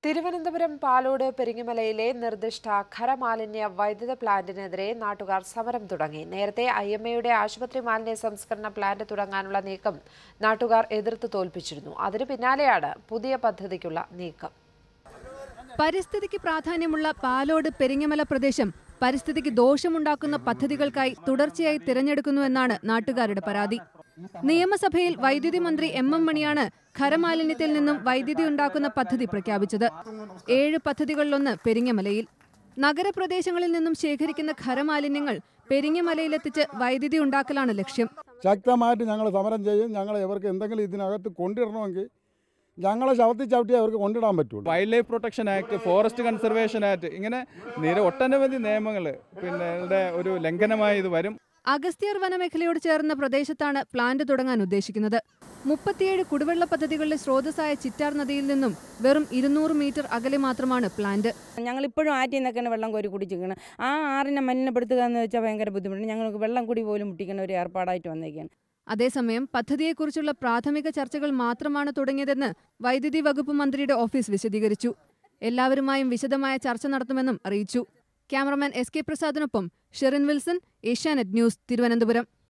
തിരുവനന്തപുരം പാലോട് പെരിങ്ങമലയിലെ നിർദ്ദിഷ്ട ഖരമാലിന്യ വൈദ്യുത പ്ലാന്റിനെതിരെ നാട്ടുകാർ സമരം തുടങ്ങി നേരത്തെ ഐ എം എയുടെ ആശുപത്രി മാലിന്യ സംസ്കരണ പ്ലാന്റ് തുടങ്ങാനുള്ള നീക്കം നാട്ടുകാർ എതിർത്ത് തോൽപ്പിച്ചിരുന്നു അതിനു പിന്നാലെയാണ് പുതിയ പദ്ധതിക്കുള്ള നീക്കം പരിസ്ഥിതിക്ക് പ്രാധാന്യമുള്ള പാലോട് പെരിങ്ങമല പ്രദേശം പരിസ്ഥിതിക്ക് ദോഷമുണ്ടാക്കുന്ന പദ്ധതികൾക്കായി തുടർച്ചയായി തിരഞ്ഞെടുക്കുന്നുവെന്നാണ് നാട്ടുകാരുടെ പരാതി നിയമസഭയിൽ വൈദ്യുതി മന്ത്രി എം എം മണിയാണ് ഖരമാലിന്യത്തിൽ നിന്നും വൈദ്യുതി ഉണ്ടാക്കുന്ന പദ്ധതി പ്രഖ്യാപിച്ചത് ഏഴ് പദ്ധതികളിലൊന്ന് പെരിങ്ങമലയിൽ നഗരപ്രദേശങ്ങളിൽ നിന്നും ശേഖരിക്കുന്ന ഖരമാലിന്യങ്ങൾ പെരിങ്ങമലയിലെത്തിച്ച് വൈദ്യുതി ഉണ്ടാക്കലാണ് ലക്ഷ്യം ശക്തമായിട്ട് ഞങ്ങൾ സമരം ചെയ്യും ഞങ്ങൾ ഇവർക്ക് എന്തെങ്കിലും ഇതിനകത്ത് കൊണ്ടിടണമെങ്കിൽ ഞങ്ങളെ ശവത്തിൽ ചവിട്ടി അവർക്ക് കൊണ്ടിടാൻ പറ്റുള്ളൂ wild life protection act forest conservation act ഇങ്ങനെ നിര ഒട്ടനവധി നിയമങ്ങൾ പിന്നെ യുടെ ഒരു ലംഘനമായി ഇത് വരും അഗസ്ത്യർ വനമേഖലയോട് ചേർന്ന പ്രദേശത്താണ് പ്ലാന്റ് തുടങ്ങാൻ ഉദ്ദേശിക്കുന്നത് മുപ്പത്തിയേഴ് കുടിവെള്ള പദ്ധതികളുടെ സ്രോതസ്സായ ചിറ്റാർ നദിയിൽ നിന്നും വെറും ഇരുന്നൂറ് മീറ്റർ അകലെ മാത്രമാണ് പ്ലാന്റ് ഞങ്ങളിപ്പോഴും ആറ്റിൽ നിന്നൊക്കെയാണ് വെള്ളം കോരി കുടിച്ചിരിക്കണം ആ ആറിനെ മലിനപ്പെടുത്തുക എന്ന് വെച്ചാൽ ഭയങ്കര ബുദ്ധിമുട്ടുണ്ട് ഞങ്ങൾക്ക് വെള്ളം കൂടി പോലും മുട്ടിക്കുന്ന ഒരു ഏർപ്പാടായിട്ട് വന്നേക്കാണ് അതേസമയം പദ്ധതിയെക്കുറിച്ചുള്ള പ്രാഥമിക ചർച്ചകൾ മാത്രമാണ് തുടങ്ങിയതെന്ന് വൈദ്യുതി വകുപ്പ് മന്ത്രിയുടെ ഓഫീസ് വിശദീകരിച്ചു എല്ലാവരുമായും വിശദമായ ചർച്ച നടത്തുമെന്നും അറിയിച്ചു ക്യാമറമാൻ എസ് കെ പ്രസാദിനൊപ്പം ഷെറിൻ വിൽസൺ ഏഷ്യാനെറ്റ് ന്യൂസ് തിരുവനന്തപുരം